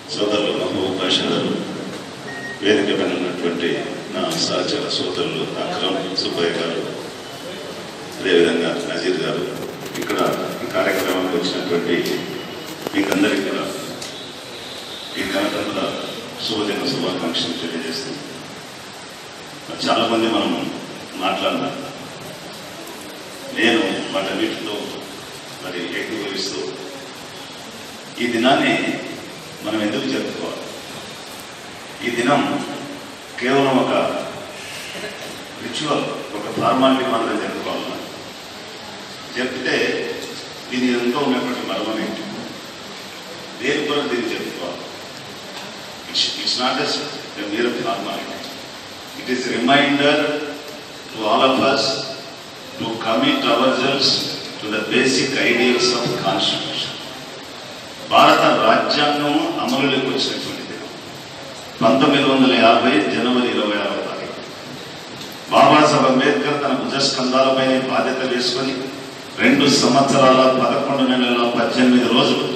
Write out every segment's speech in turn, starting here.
సోదరులు మహబూబ్ భాష గారు వేదిక పైన ఉన్నటువంటి నా సహచర సోదరులు అక్రమ్ సుబ్బయ్య గారు అదేవిధంగా నజీర్ గారు ఇక్కడ ఈ కార్యక్రమానికి వచ్చినటువంటి మీకందరికీ కూడా ఈ గణతంత్ర శుభదిన శుభాకాంక్షలు తెలియజేస్తుంది మరి చాలామంది మనం మాట్లాడినా నేను వాటన్నిటిలో మరి ఏకీభవిస్తూ ఈ దినాన్ని మనం ఎందుకు జరుపుకోవాలి ఈ దినం కేవలం ఒక రిచువల్ ఒక ఫార్మాలిటీ మాత్రం జరుపుకోవాలి చెప్తే దీని ఎంతో ఉన్నటువంటి మర్మం ఏంటి దేని కొరకు దీన్ని జరుపుకోవాలి it's it's not as mere formality it is reminder to all of us to commit our selves to the basic ideals of constitution భారత రాజ్యాంగం అమలులోకి వచ్చినటువంటి దినం పంతొమ్మిది వందల యాభై జనవరి ఇరవై ఆరవ తారీఖు బాబాసాహెబ్ అంబేద్కర్ తన భుజస్కంధాలపై బాధ్యత వేసుకొని రెండు సంవత్సరాల పదకొండు నెలల పద్దెనిమిది రోజులు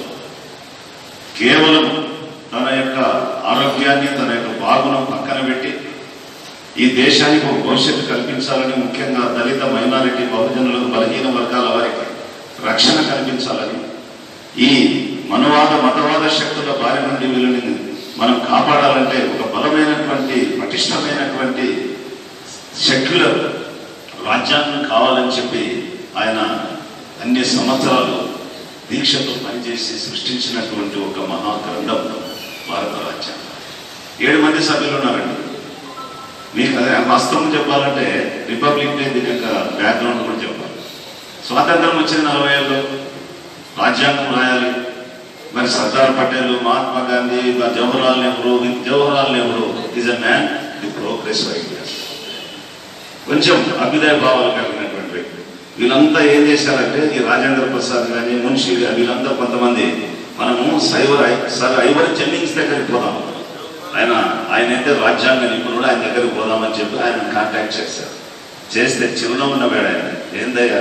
కేవలం తన యొక్క ఆరోగ్యాన్ని తన యొక్క బాగును పక్కన పెట్టి ఈ దేశానికి ఒక భవిష్యత్తు కల్పించాలని ముఖ్యంగా దళిత మైనారిటీ బహుజనులకు బలహీన వర్గాల వారికి రక్షణ కల్పించాలని ఈ మనవాద మతవాద శక్తుల బారి నుండి వీళ్ళని మనం కాపాడాలంటే ఒక బలమైనటువంటి పటిష్టమైనటువంటి సెక్యులర్ రాజ్యాంగం కావాలని చెప్పి ఆయన అన్ని సంవత్సరాలు దీక్షతో పనిచేసి సృష్టించినటువంటి ఒక మహా గ్రంథం భారత రాజ్యాంగం ఏడు మంది సభ్యులు ఉన్నారండి మీకు అదే వాస్తవం చెప్పాలంటే రిపబ్లిక్ డే దీని యొక్క బ్యాక్గ్రౌండ్ కూడా చెప్పాలి స్వాతంత్రం వచ్చిన నలభై ఏళ్ళు రాజ్యాంగం రాయాలి మరి Sardar Patel Mahatma Gandhi Jawaharlal Nehru Jawaharlal Nehru is a man the progress ideas కొంచెం అభ్యుదయ భావాలు కలిగినటువంటి వ్యక్తి వీళ్ళంతా ఏం చేశారంటే ఈ రాజేంద్ర ప్రసాద్ కానీ మున్షి గాని వీళ్ళంతా కొంతమంది మనము సైవర్ సార్ ఐవర్ జెన్నింగ్స్ దగ్గరికి పోదాం ఆయన ఆయన అయితే రాజ్యాంగ నిపుణుడు ఆయన దగ్గరికి పోదామని చెప్పి ఆయన కాంటాక్ట్ చేశారు చేస్తే చిరునవ్వున్న వేడ ఆయన ఏందయ్యా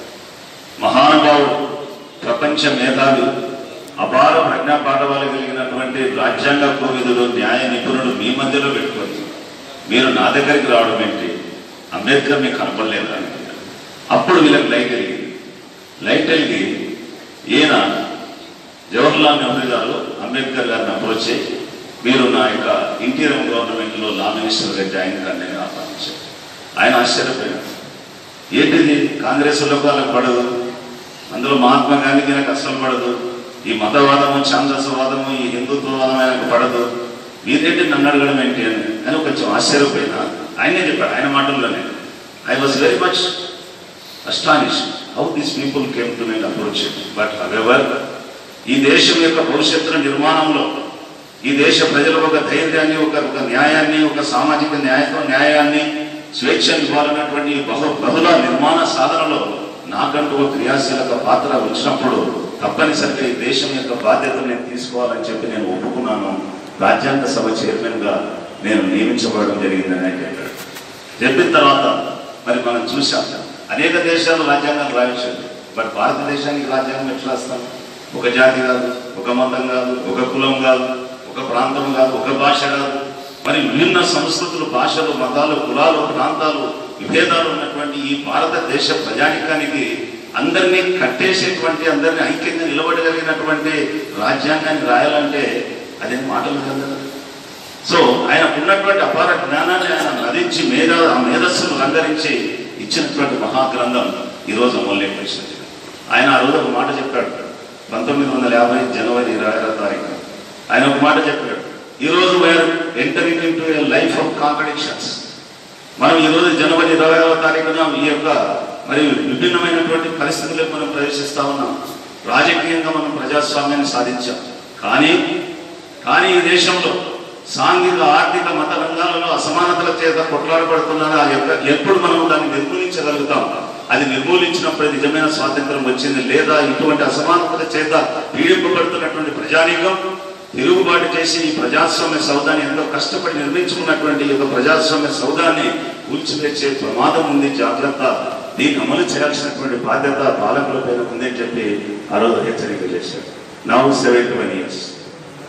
మహానుభావుడు ప్రపంచ మేధావి అపార ప్రజ్ఞా పాఠవాలు కలిగినటువంటి రాజ్యాంగ కోవిదుడు న్యాయ నిపుణుడు మీ మధ్యలో పెట్టుకొని మీరు నా దగ్గరికి రావడం ఏంటి అంబేద్కర్ మీకు కనపడలేదా అని అడిగారు. అప్పుడు వీళ్ళకి లైట్ వెలిగింది లైట్ వెలిగి ఈయన జవహర్లాల్ నెహ్రూ గారు అంబేద్కర్ గారిని అప్రోచ్ చేసి మీరు నా యొక్క ఇంటీరియర్ గవర్నమెంట్లో లా మినిస్టర్గా జాయిన్ కానీ నేను ఆహ్వానించాను ఆయన ఆశ్చర్యపోయాడు ఏంటిది కాంగ్రెస్ వాళ్ళకు వాళ్ళకి పడదు అందులో మహాత్మా గాంధీకి నాకు అస్సలు పడదు ఈ మతవాదము ఛాందసవాదము ఈ హిందుత్వవాదం ఆయనకు పడదు మీరేంటి నన్ను అడగడం ఏంటి అని అని కొంచెం ఆశ్చర్యపోయినా ఆయనే చెప్పాడు ఆయన మాటల్లోనే I was very much astonished how these people came to నేను అప్రోచ్ బట్ హవెవర్ ఈ దేశం యొక్క భవిష్యత్తు నిర్మాణంలో ఈ దేశ ప్రజలకు ఒక ధైర్యాన్ని ఒక ఒక న్యాయాన్ని ఒక సామాజిక న్యాయ న్యాయాన్ని స్వేచ్ఛను ఇవ్వాలన్నటువంటి ఈ బహు బహుళ నిర్మాణ సాధనలో నాకంటూ ఒక క్రియాశీలక పాత్ర వచ్చినప్పుడు తప్పనిసరిగా ఈ దేశం యొక్క బాధ్యతను నేను తీసుకోవాలని చెప్పి నేను ఒప్పుకున్నాను రాజ్యాంగ సభ చైర్మన్గా నేను నియమించబడడం జరిగిందని ఆయన చెప్పాడు చెప్పిన తర్వాత మరి మనం చూసాం అనేక దేశాలు రాజ్యాంగాలు రాయించండి బట్ భారతదేశానికి రాజ్యాంగం ఎట్లా రాస్తాం ఒక జాతి కాదు ఒక మతం కాదు ఒక కులం కాదు ఒక ప్రాంతం కాదు ఒక భాష కాదు మరి విభిన్న సంస్కృతులు భాషలు మతాలు కులాలు ప్రాంతాలు విభేదాలు ఉన్నటువంటి ఈ భారతదేశ ప్రజానికానికి అందరినీ కట్టేసేటువంటి అందరినీ ఐక్యంగా నిలబడగలిగినటువంటి రాజ్యాంగాన్ని రాయాలంటే అదేం మాటలు కదా సో ఆయన ఉన్నటువంటి అపార జ్ఞానాన్ని ఆయన నదించి మేధ ఆ మేధస్సును రంగరించి ఇచ్చినటువంటి మహాగ్రంథం ఈరోజు అమల్లోకి వచ్చింది ఆయన ఆ రోజు ఒక మాట చెప్పాడు పంతొమ్మిది వందల యాభై జనవరి ఇరవై ఆరో తారీఖు ఆయన ఒక మాట చెప్పాడు ఈరోజు we're entering into a life of contradictions మనం ఈరోజు జనవరి ఇరవై ఆరో తారీఖున ఈ యొక్క మరి విభిన్నమైనటువంటి పరిస్థితులకు మనం ప్రవేశిస్తా ఉన్నాం రాజకీయంగా మనం ప్రజాస్వామ్యాన్ని సాధించాం కానీ కానీ ఈ దేశంలో సాంఘిక ఆర్థిక మత రంగాలలో అసమానతల చేత కొట్లాడబడుతున్నారు ఆ యొక్క ఎప్పుడు మనం దాన్ని నిర్మూలించగలుగుతాం అది నిర్మూలించినప్పుడు నిజమైన స్వాతంత్రం వచ్చింది లేదా ఇటువంటి అసమానతల చేత పీడింపబడుతున్నటువంటి ప్రజానీకం తిరుగుబాటు చేసి ఈ ప్రజాస్వామ్య సౌదాన్ని ఎంతో కష్టపడి నిర్మించుకున్నటువంటి ఈ యొక్క ప్రజాస్వామ్య సౌదాన్ని కూల్చివేసే ప్రమాదం ఉంది జాగ్రత్త దీన్ని అమలు చేయాల్సినటువంటి బాధ్యత పాలకుల పైన ఉందని చెప్పి ఆ రోజు హెచ్చరిక చేశారు నౌ సెవెంటీ వన్ ఇయర్స్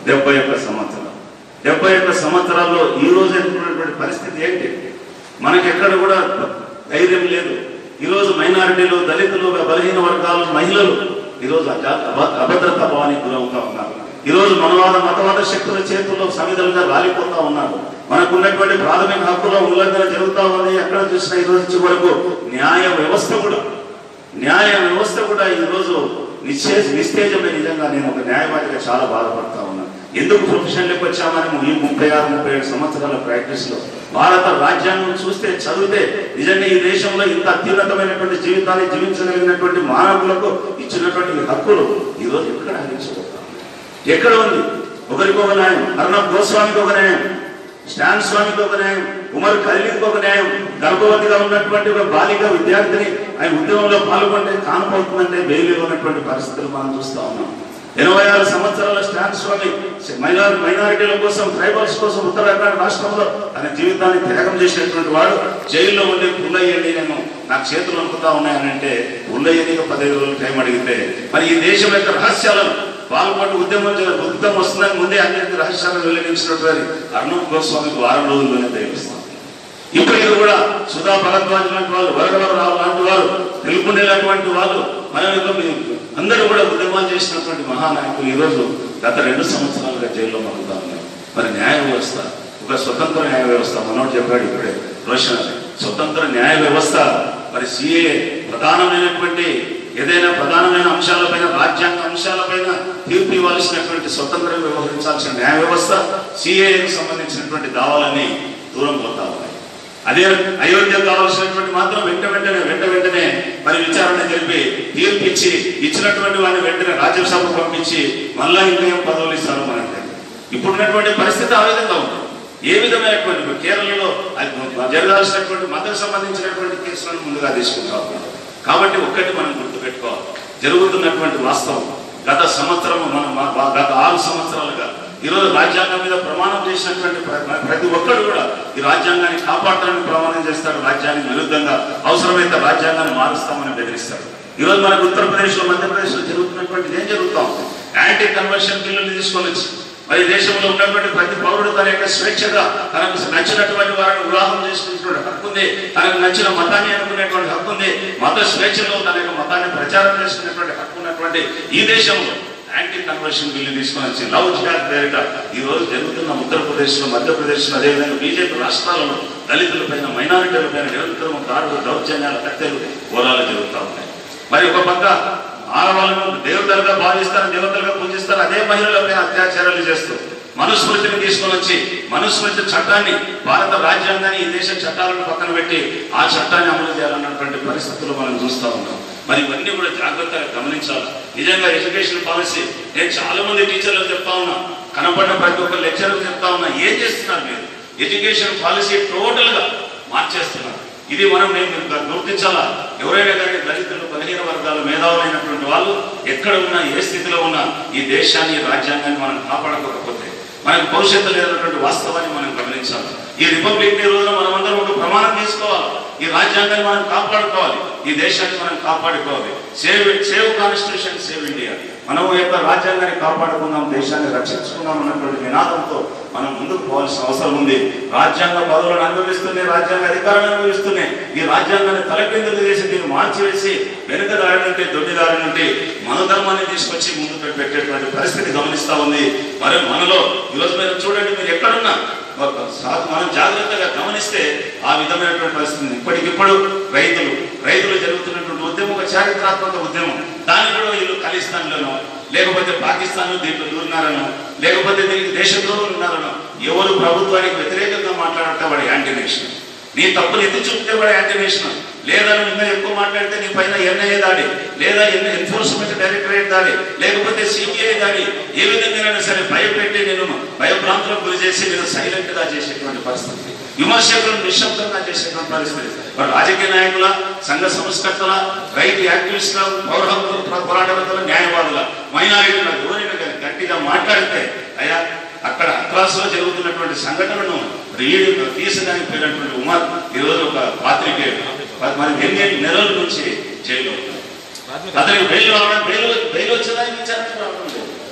డెబ్బై ఒక్క సంవత్సరాలు డెబ్బై ఒక్క సంవత్సరాల్లో ఈ రోజు ఎదుర్కొన్నటువంటి పరిస్థితి ఏంటి మనకి ఎక్కడ కూడా ధైర్యం లేదు ఈరోజు మైనారిటీలు దళితులు బలహీన వర్గాలు మహిళలు ఈరోజు అజా- అభ- అభద్రతా భావానికి గురవుతా ఉన్నారు ఈరోజు మనవాద మతవాద శక్తుల చేతుల్లో సమిధలుగా రాలిపోతా ఉన్నారు మనకు ఉన్నటువంటి ప్రాథమిక హక్కుల ఉల్లంఘన జరుగుతా ఉంది ఎక్కడ చూసినా ఈ రోజు చివరకు న్యాయ వ్యవస్థ కూడా న్యాయ వ్యవస్థ కూడా ఈ రోజు నిశ్చే నిస్తేజమే నిజంగా నేను ఒక న్యాయవాదిగా చాలా బాధపడతా ఉన్నాను ఎందుకు ప్రొఫెషన్లోకి వచ్చామని ఈ ముప్పై ఆరు ముప్పై ఏడు సంవత్సరాల ప్రాక్టీస్ లో భారత రాజ్యాంగం చూస్తే చదివితే నిజంగా ఈ దేశంలో ఇంత అత్యున్నతమైనటువంటి జీవితాన్ని జీవించగలిగినటువంటి మానవులకు ఇచ్చినటువంటి ఈ హక్కులు ఈ రోజు ఎక్కడ అందించబోతాం ఎక్కడ ఉంది ఒకరికి ఒక న్యాయం అర్ణబ్ గోస్వామికి ఒక న్యాయం స్టాన్ స్వామికి ఒక న్యాయం ఉమర్ ఖలీల్కి ఒక న్యాయం గర్భవతిగా ఉన్నటువంటి ఒక బాలిక విద్యార్థిని ఆయన ఉద్యమంలో పాల్గొంటే కానపోతుందంటే బెయిలీలో ఉన్నటువంటి పరిస్థితులు మనం చూస్తా ఉన్నాం ఎనభై ఆరు సంవత్సరాల స్టాన్ స్వామి మైనార్ మైనారిటీల కోసం ట్రైబల్స్ కోసం ఉత్తరాఖండ్ రాష్ట్రంలో తన జీవితాన్ని త్యాగం చేసినటువంటి వాడు జైల్లో ఉండి పుల్లయ్యండి నేను నాకు చేతులు అనుకుతా ఉన్నాయనంటే పుల్లయ్యని పదిహేను రోజులు టైం అడిగితే మరి ఈ దేశం యొక్క రహస్యాలను పాల్గొంటూ ఉద్యమం చేయాలి ఉద్యమం వస్తుందని ముందే అన్ని రహస్యాలను వెల్లడించినటువంటి అర్ణబ్ గోస్వామికి వారం రోజుల్లోనే తెలుస్తాం ఇప్పటికీ కూడా సుధా భరద్వాజ్ లాంటి వాళ్ళు వరదవరరావు లాంటి వారు తెలుపుండేలాంటి వాళ్ళు మన యొక్క మీ- అందరూ కూడా ఉద్యమాలు చేసినటువంటి మహానాయకులు ఈరోజు గత రెండు సంవత్సరాలుగా జైల్లో మరుగుతా ఉన్నారు మరి న్యాయ వ్యవస్థ ఒక స్వతంత్ర న్యాయ వ్యవస్థ మనోడు చెప్పాడు ఇప్పుడే రోషన్ అది. స్వతంత్ర న్యాయ వ్యవస్థ మరి సిఏ ప్రధానమైనటువంటి ఏదైనా ప్రధానమైన అంశాలపైన రాజ్యాంగ అంశాలపైన తీర్పు ఇవ్వాల్సినటువంటి స్వతంత్రంగా వ్యవహరించాల్సిన న్యాయ వ్యవస్థ సిఏకు సంబంధించినటువంటి దావాలన్నీ దూరం పోతా ఉన్నాయి అదే అయోధ్య కావాల్సినటువంటి మాత్రం వెంట వెంటనే వెంట వెంటనే మరి విచారణ జరిపి తీర్పు ఇచ్చి ఇచ్చినటువంటి వాడిని వెంటనే రాజ్యసభకు పంపించి మళ్ళా ఇంకా ఏం పదవులు ఇస్తారు మనకి ఇప్పుడున్నటువంటి పరిస్థితి ఆ విధంగా ఉంది ఏ విధమైనటువంటి ఇప్పుడు కేరళలో అది జరగాల్సినటువంటి మతకు సంబంధించినటువంటి కేసులను ముందుగా తీసుకుంటా ఉన్నారు కాబట్టి ఒక్కటి మనం గుర్తుపెట్టుకోవాలి జరుగుతున్నటువంటి వాస్తవం గత సంవత్సరం మనం మా- మా- గత ఆరు సంవత్సరాలుగా ఈరోజు రాజ్యాంగం మీద ప్రమాణం చేసినటువంటి ప్ర- ప్రతి ఒక్కరు కూడా ఈ రాజ్యాంగాన్ని కాపాడటానికి ప్రమాణం చేస్తాడు రాజ్యానికి విరుద్ధంగా అవసరమైతే రాజ్యాంగాన్ని మారుస్తామని బెదిరిస్తాడు ఈరోజు మనకు ఉత్తరప్రదేశ్ లో మధ్యప్రదేశ్ లో జరుగుతున్నటువంటి ఏం జరుగుతా ఉంది యాంటీ కన్వర్షన్ బిల్లులు తీసుకొని వచ్చి మరి దేశంలో ఉన్నటువంటి ప్రతి పౌరుడు తన యొక్క స్వేచ్ఛగా తనకు నచ్చినటువంటి వారిని వివాహం చేసుకునేటువంటి హక్కు ఉంది తనకు నచ్చిన మతాన్ని అనుకునేటువంటి హక్కు ఉంది మత స్వేచ్ఛలో తన యొక్క మతాన్ని ప్రచారం చేసుకునేటువంటి హక్కు ఉన్నటువంటి ఈ దేశంలో యాంటీ కన్వర్షన్ బిల్లు తీసుకొని వచ్చి లవ్ జిహాద్ పేరిట ఈ రోజు జరుగుతున్న ఉత్తరప్రదేశ్ లో మధ్యప్రదేశ్ లో అదేవిధంగా బీజేపీ రాష్ట్రాలలో దళితుల పైన మైనారిటీల పైన నిరంతరం దాడులు దౌర్జన్యాల కత్తెలు ఘోరాలు జరుగుతూ ఉన్నాయి మరి ఒక పక్క ఆడవాళ్ళను దేవతలుగా భావిస్తారు దేవతలుగా పూజిస్తారు అదే మహిళలపై అత్యాచారాలు చేస్తూ మనుస్మృతిని తీసుకొని వచ్చి మనుస్మృతి చట్టాన్ని భారత రాజ్యాంగాన్ని ఈ దేశ చట్టాలను పక్కన పెట్టి ఆ చట్టాన్ని అమలు చేయాలన్నటువంటి పరిస్థితులు మనం చూస్తూ ఉన్నాం మరి ఇవన్నీ కూడా జాగ్రత్తగా గమనించాలి నిజంగా ఎడ్యుకేషన్ పాలసీ నేను చాలా మంది టీచర్లకు చెప్తా ఉన్నా కనపడిన ప్రతి ఒక్క లెక్చర్లకు చెప్తా ఉన్నా ఏం చేస్తున్నారు మీరు ఎడ్యుకేషన్ పాలసీ టోటల్ గా మార్చేస్తున్నారు ఇది మనం మేము గుర్తించాలా ఎవరైనా కానీ దళితులు బలహీన వర్గాలు మేధావులైనటువంటి వాళ్ళు ఎక్కడ ఉన్నా ఏ స్థితిలో ఉన్నా ఈ దేశాన్ని ఈ రాజ్యాంగాన్ని మనం కాపాడకపోతే మనకు భవిష్యత్తు లేనటువంటి వాస్తవాన్ని మనం గమనించాలి ఈ రిపబ్లిక్ డే రోజున మనం అందరం ఒక ప్రమాణం తీసుకోవాలి ఈ రాజ్యాంగాన్ని మనం కాపాడుకోవాలి ఈ దేశాన్ని మనం కాపాడుకోవాలి save save constitution save India మనం ఈ యొక్క రాజ్యాంగాన్ని కాపాడుకుందాం దేశాన్ని రక్షించుకుందాం అన్నటువంటి నినాదంతో మనం ముందుకు పోవాల్సిన అవసరం ఉంది రాజ్యాంగ పదవులను అనుభవిస్తూనే రాజ్యాంగ అధికారాన్ని అనుభవిస్తూనే ఈ రాజ్యాంగాన్ని తలకిందులు చేసి దీన్ని మార్చివేసి వెనుక దారి నుండి దొడ్డి దారి నుండి మన ధర్మాన్ని తీసుకొచ్చి ముందు పెట్టేటువంటి పరిస్థితి గమనిస్తా ఉంది మరి మనలో ఈరోజు మీరు చూడండి మీరు ఎక్కడున్నా ఒక సా- మనం జాగ్రత్తగా గమనిస్తే ఆ విధమైనటువంటి పరిస్థితి ఉంది. ఇప్పటికిప్పుడు రైతులు రైతులు జరుగుతున్నటువంటి ఉద్యమం ఒక చారిత్రాత్మక ఉద్యమం దాన్ని కూడా వీళ్ళు ఖలిస్తాన్లోనో లేకపోతే పాకిస్తాన్ దీంట్లో దూరినారనో లేకపోతే దీనికి దేశద్రోహులు ఉన్నారనో ఎవరు ప్రభుత్వానికి వ్యతిరేకంగా మాట్లాడటం వాడు యాంటీ నేషనల్ నీ తప్పులు ఎత్తి చూపితే వాడు యాంటీ నేషనల్ లేదా నువ్వు ఇంకా ఎక్కువ మాట్లాడితే నీ పైన ఎన్ఐఏ దాడి లేదా ఎన్ఫోర్స్మెంట్ డైరెక్టరేట్ దాడి లేకపోతే సిబిఐ దాడి ఏ విధంగానైనా సరే భయపెట్టి నేను భయభ్రాంతులకు గురి చేసి నేను సైలెంట్ గా చేసేటువంటి పరిస్థితి విమర్శకులను నిశ్శబ్దంగా చేసేటువంటి పరిస్థితి మరి రాజకీయ నాయకుల సంఘ సంస్కర్తల రైట్ యాక్టివిస్టుల పౌర హక్కుల పోరాటకుల న్యాయవాదుల మైనారిటీల ఎవరైనా కానీ గట్టిగా మాట్లాడితే అయ్యా అక్కడ అక్రాస్లో జరుగుతున్నటువంటి సంఘటనను రీడ్ తీసడానికి పోయినటువంటి ఉమర్ ఈరోజు ఒక పాత్రికేయుడు మరి ఎన్ని నెలల నుంచి జైల్లో ఉన్నాడు. అతనికి బెయిల్ రావడం బెయిల్ బెయిల్ వచ్చేదానికి విచారణ రావడం లేదు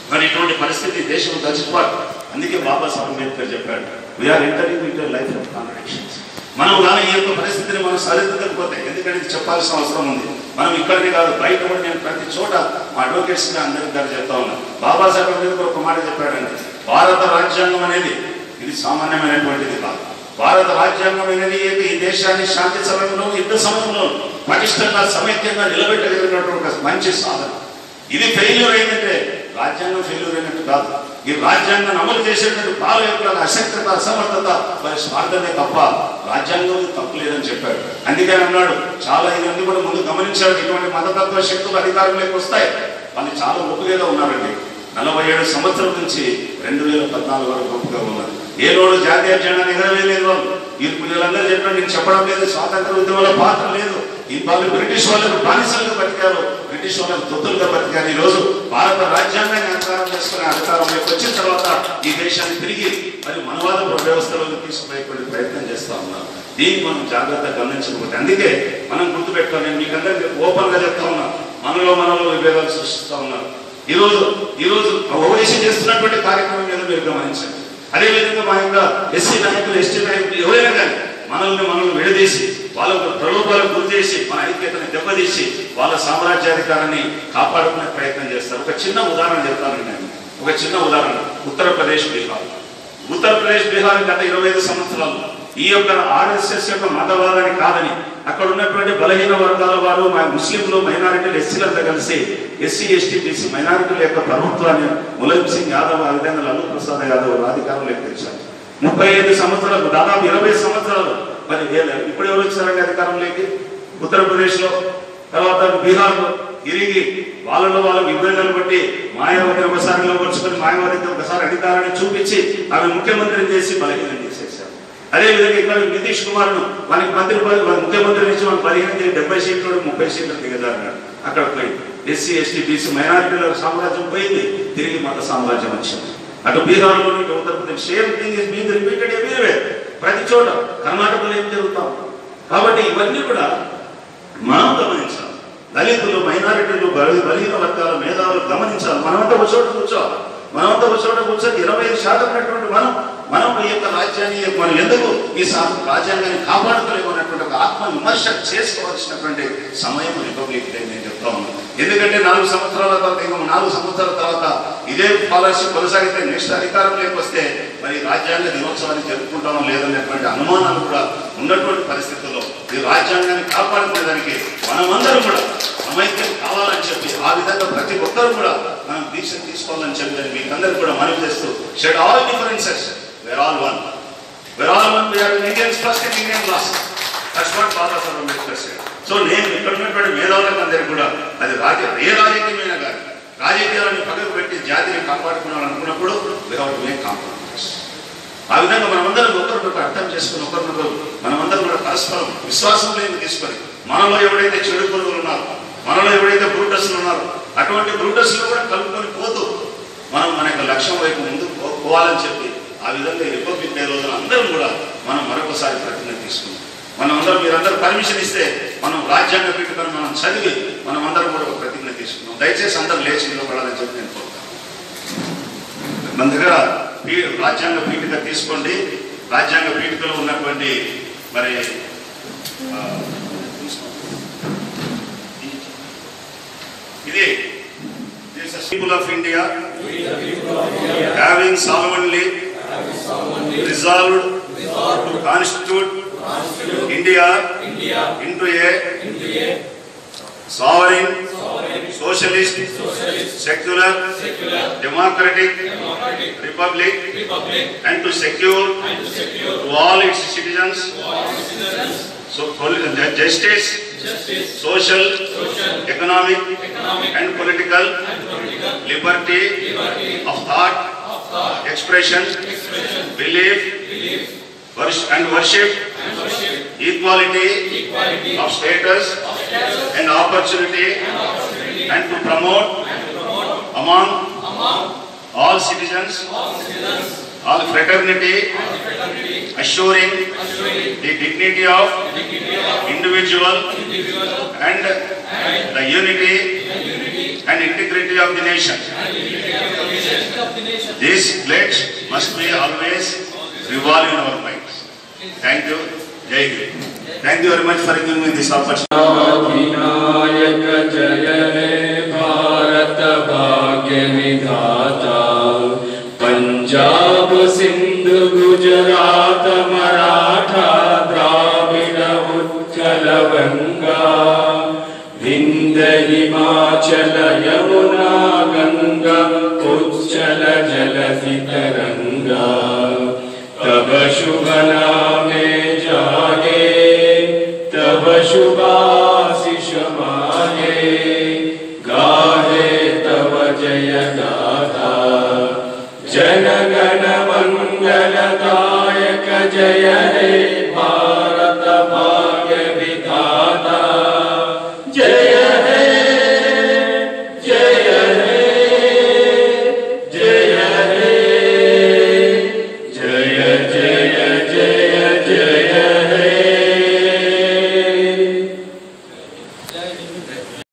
మరి ఇటువంటి పరిస్థితి దేశం చచ్చిపోవాలి అందుకే బాబాసాహెబ్ అంబేద్కర్ చెప్పాడు we're entering into life of contradictions మనం కానీ ఈ యొక్క పరిస్థితిని మనం సరిదిద్దకపోతే ఎందుకంటే ఇది చెప్పాల్సిన అవసరం ఉంది మనం ఇక్కడికి కాదు బయట కూడా నేను ప్రతి చోట మా అడ్వకేట్స్ గా అందరి గారు చెప్తా ఉన్నాను బాబాసాహెబ్ అంబేద్కర్ ఒక మాట చెప్పాడంటే భారత రాజ్యాంగం అనేది ఇది సామాన్యమైనటువంటిది కాదు భారత రాజ్యాంగం అనేది ఈ దేశాన్ని శాంతి సమయంలో యుద్ధ సమయంలో పటిష్టంగా సమైక్యంగా నిలబెట్టగలిగినటువంటి ఒక మంచి సాధన ఇది ఫెయిల్యూర్ అయిందంటే రాజ్యాంగం ఫెయిల్యూర్ అయినట్టు కాదు ఈ రాజ్యాంగాన్ని అమలు చేసేటువంటి పాలన యొక్క అశక్తత అసమర్థత మరి స్వార్థమే తప్ప రాజ్యాంగం తప్పు లేదని చెప్పాడు అందుకని అన్నాడు చాలా ఇవన్నీ కూడా ముందు గమనించాడు ఇటువంటి మతతత్వ శక్తులు అధికారంలోకి వస్తాయి వాళ్ళు చాలా ఒప్పుగా ఉన్నారండి నలభై ఏడు సంవత్సరం నుంచి రెండు వేల పద్నాలుగు వరకు గొప్పగా ఉన్నారు ఏ రోజు జాతీయ జెండా ఎగరవేయలేదు వాళ్ళు ఈ వీళ్ళందరూ చెప్పినట్టు నేను చెప్పడం లేదు స్వాతంత్ర ఉద్యమంలో పాత్ర లేదు ఈ వాళ్ళు బ్రిటిష్ వాళ్ళకు బానిసలుగా బతికారు బ్రిటిష్ వాళ్ళకు తొత్తులుగా బతికారు ఈ రోజు భారత రాజ్యాంగాన్ని అధికారం చేసుకునే అధికారంలోకి వచ్చిన తర్వాత ఈ దేశాన్ని తిరిగి మరి మనవాద వ్యవస్థలోకి తీసుకుపోయేటువంటి ప్రయత్నం చేస్తా ఉన్నారు దీన్ని మనం జాగ్రత్తగా గమనించకపోతే అందుకే మనం గుర్తుపెట్టుకోవాలి నేను మీకు అందరికీ ఓపెన్ గా చెప్తా ఉన్నా మనలో మనలో విభేదాలు సృష్టిస్తా ఉన్నారు ఈ రోజు ఈ రోజు ఓవైసీ చేస్తున్నటువంటి కార్యక్రమం మీద మీరు గమనించండి అదేవిధంగా మా యొక్క ఎస్సీ నాయకులు ఎస్టీ నాయకులు ఎవరైనా కానీ మనల్ని మనల్ని విడదీసి వాళ్ళకు ప్రలోభాలకు గురి చేసి మన ఐక్యతని దెబ్బతీసి వాళ్ళ సామ్రాజ్యాధికారాన్ని కాపాడుకునే ప్రయత్నం చేస్తారు ఒక చిన్న ఉదాహరణ చెప్తాను నేను ఒక చిన్న ఉదాహరణ ఉత్తరప్రదేశ్ బీహార్ ఉత్తరప్రదేశ్ బీహార్ గత ఇరవై ఐదు సంవత్సరాలు ఈ యొక్క ఆర్ఎస్ఎస్ యొక్క మతవాదాన్ని కాదని అక్కడ ఉన్నటువంటి బలహీన వర్గాల వారు మా ముస్లింలు మైనారిటీలు ఎస్సీలంతా కలిసి ఎస్సీ ఎస్టీ బీసీ మైనారిటీల యొక్క ప్రభుత్వాన్ని ములాయం సింగ్ యాదవ్ ఆ విధంగా లల్లు ప్రసాద్ యాదవ్ అధికారంలోకి తెచ్చారు ముప్పై ఐదు సంవత్సరాలు దాదాపు ఇరవై సంవత్సరాలు మరి ఏ- ఇప్పుడు ఎవరు వచ్చారండి అధికారంలోకి ఉత్తరప్రదేశ్ లో తర్వాత బీహార్ లో తిరిగి వాళ్ళలో వాళ్ళ విభేదాలు బట్టి మాయావతి ఒకసారి నిలబడుచుకొని మాయావతి ఒకసారి అధికారాన్ని చూపించి ఆమె ముఖ్యమంత్రిని చేసి బలహీనం చేసేసారు అదే విధంగా ఇక్కడ నితీష్ కుమార్ ను మనకి మంత్రి పదవి మన ముఖ్యమంత్రి నుంచి మనం పదిహేను చేసి డెబ్బై సీట్లు ముప్పై సీట్లు దిగజారినాడు అక్కడ పోయింది ఎస్సీ ఎస్టీ బీసీ మైనారిటీల సామ్రాజ్యం పోయింది తిరిగి మత సామ్రాజ్యం వచ్చింది అటు బీహార్లో ఇటు Uttar Pradesh same thing is being repeated everywhere ప్రతి చోట కర్ణాటకలో ఏం జరుగుతాం కాబట్టి ఇవన్నీ కూడా మనం గమనించాలి దళితులు మైనారిటీలు బలి బలహీన వర్గాల మేధావులు గమనించాలి మనమంతా ఒక చోట కూర్చోవాలి మనమంతా ఒక చోట కూర్చొని ఇరవై ఐదు శాతం ఉన్నటువంటి మనం మనం ఈ యొక్క రాజ్యాన్ని మనం ఎందుకు ఈ సా- రాజ్యాంగాన్ని కాపాడుకోలేము అన్నటువంటి ఒక ఆత్మ విమర్శ చేసుకోవాల్సినటువంటి సమయం రిపబ్లిక్ డే నేను చెప్తా ఉన్నాను ఎందుకంటే నాలుగు సంవత్సరాల తర్వాత ఇంకా నాలుగు సంవత్సరాల తర్వాత ఇదే పాలసీ కొనసాగితే నెక్స్ట్ అధికారంలోకి వస్తే మరి రాజ్యాంగ దినోత్సవాన్ని జరుపుకుంటామో లేదనేటువంటి అనుమానాలు కూడా ఉన్నటువంటి పరిస్థితుల్లో ఈ రాజ్యాంగాన్ని కాపాడుకునేదానికి మనమందరం కూడా సమైక్యం కావాలని చెప్పి ఆ విధంగా ప్రతి ఒక్కరు కూడా మనం దీక్ష తీసుకోవాలని చెప్పి నేను మీకు అందరూ కూడా మనవి చేస్తూ shed all differences we're all one we're all one we're Indians first and Indian last that's what Babasaheb Ambedkar said. So నేను ఇక్కడ ఉన్నటువంటి మేధావులకు అందరికీ కూడా అది రాజకీయ ఏ రాజకీయమైనా కానీ రాజకీయాలను పక్కకు పెట్టి జాతిని కాపాడుకున్నాను అనుకున్నప్పుడు వితౌట్ మేక్ కాంప్రమైజ్ ఆ విధంగా మనమందరం ఒకరినొకరు అర్థం చేసుకుని ఒకరినొకరు మనమందరం కూడా పరస్పరం విశ్వాసం లేని తీసుకొని మనలో ఎవడైతే చెడు పురుగులు ఉన్నారో మనలో ఎవడైతే బ్రూటస్లు ఉన్నారో అటువంటి బ్రూటస్లు కూడా కలుపుకొని పోతూ మనం మన యొక్క లక్ష్యం వైపు ముందుకు పో- పోవాలని చెప్పి ఆ విధంగా ఈ రిపబ్లిక్ డే రోజున అందరం కూడా మనం మరొకసారి ప్రతిజ్ఞ తీసుకుందాం మనం అందరం మీరందరూ పర్మిషన్ ఇస్తే మనం రాజ్యాంగ పీఠికను మనం చదివి మనం అందరం కూడా ఒక ప్రతిజ్ఞ తీసుకుందాం దయచేసి అందరూ లేచి నిలబడాలని చెప్పి నేను కోరుతాను మన దగ్గర పీ- రాజ్యాంగ పీఠిక తీసుకోండి రాజ్యాంగ పీఠికలో ఉన్నటువంటి మరి ఆ, ఇది people of India having solemnly resolved to constitute India into a sovereign, socialist, secular, democratic, republic, and to secure to all its citizens so pol- the justice, social, economic, and political liberty of thought, expression, belief, wors- and worship, equality of status and opportunity and to promote among all citizens all fraternity assuring the dignity of individual and the unity and integrity of the nation. This pledge must be always revolve in our minds. Thank you. Jai Hind. Thank you very much for giving me this opportunity. Vinayak जय हे भारत भाग्य विधाता पंजाब सिंध गुजरात मराठा द्राविड उत्कल गंगा विंद हिमाचल यमुना गंगा उच्चल जलधि तरंगा तब शुभ नामे जागे तब शुभाशिष माहे गाहे तब जय गाथा जन गण मंगलदायक जय हे